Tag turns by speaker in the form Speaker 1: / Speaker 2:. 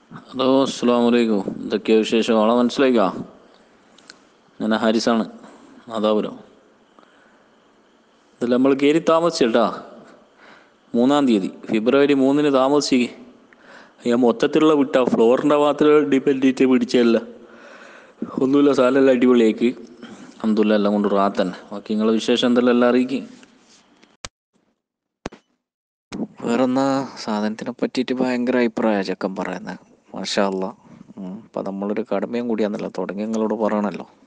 Speaker 1: hello അസ്സാം വലൈക്കും എന്തൊക്കെയാ വിശേഷം ആളെ മനസ്സിലായിക്കാ ഞാൻ ഹാരിസാണ് മാതാപുരം ഇതിൽ നമ്മൾ കയറി താമസിച്ചേട്ടാ മൂന്നാം തീയതി ഫെബ്രുവരി മൂന്നിന് താമസിച്ച് ഞാൻ മൊത്തത്തിലുള്ള വിട്ട ഫ്ലോറിൻ്റെ ഭാഗത്തിൽ ഡിപ്പെൻഡ് ചെയ്തിട്ട് പിടിച്ചല്ല ഒന്നുമില്ല സാലെല്ലാം അടിപൊളിയാക്കി അന്തുല്ല എല്ലാം കൊണ്ട് റാത്തന്നെ ബാക്കി നിങ്ങളെ വിശേഷം എന്തെല്ലാം എല്ലാം അറിയിക്കും വേറൊന്നാ സാധനത്തിനെ പറ്റിയിട്ട് ഭയങ്കര അഭിപ്രായ ചെക്കൻ പറയുന്നത് മാഷാ അല്ല അപ്പം നമ്മളൊരു കടമയും കൂടിയാന്നല്ലോ തുടങ്ങി നിങ്ങളോട് പറയണല്ലോ